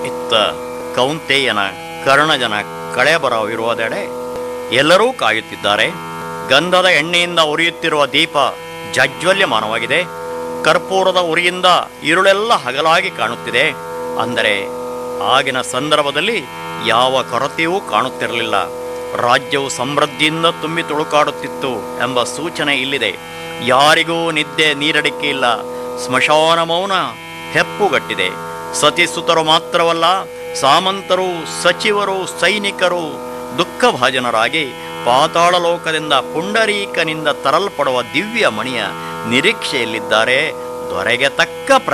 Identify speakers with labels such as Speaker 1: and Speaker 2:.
Speaker 1: ಇತ್ತ ಕೌಂತೆಯನ ಕರ್ಣಜನ ಕಳೆಬರವಿರುವುದೆಡೆ ಎಲ್ಲರೂ ಕಾಯುತ್ತಿದ್ದಾರೆ ಗಂಧದ ಎಣ್ಣೆಯಿಂದ ಉರಿಯುತ್ತಿರುವ ದೀಪ ಜಾಜ್ವಲ್ಯಮಾನವಾಗಿದೆ ಕರ್ಪೂರದ ಉರಿಯಿಂದ ഇരുಳೆಲ್ಲ ಹಗಲಾಗಿ ಕಾಣುತ್ತಿದೆ ಅಂದರೆ ಆಗಿನ ಸಂದರ್ಭದಲ್ಲಿ ಯಾವ ಕೊರತೆಯೂ ಕಾಣುತ್ತಿರಲಿಲ್ಲ ರಾಜ್ಯವು ಸಮೃದ್ಧಿಯಿಂದ ತುಂಬಿ ತುಳುಕಾಡುತ್ತಿತ್ತು ಎಂಬ ಸೂಚನೆ ಇಲ್ಲಿದೆ ಯಾರಿಗೂ ನಿದ್ದೆ ನೀರಡಿಕೆ ಇಲ್ಲ ಸ್ಮಶಾನ ಮೌನ ಹೆಪ್ಪುಗಟ್ಟಿದೆ ಸತಿಸುತರು ಮಾತ್ರವಲ್ಲ ಸಾಮಂತರು ಸಚಿವರು ಸೈನಿಕರು ದುಃಖಭಾಜನರಾಗಿ ಪಾತಾಳ ಲೋಕದಿಂದ ಪುಂಡರೀಕನಿಂದ ತರಲ್ಪಡುವ ದಿವ್ಯ ಮಣಿಯ ನಿರೀಕ್ಷೆಯಲ್ಲಿದ್ದಾರೆ ದೊರೆಗೆ ತಕ್ಕ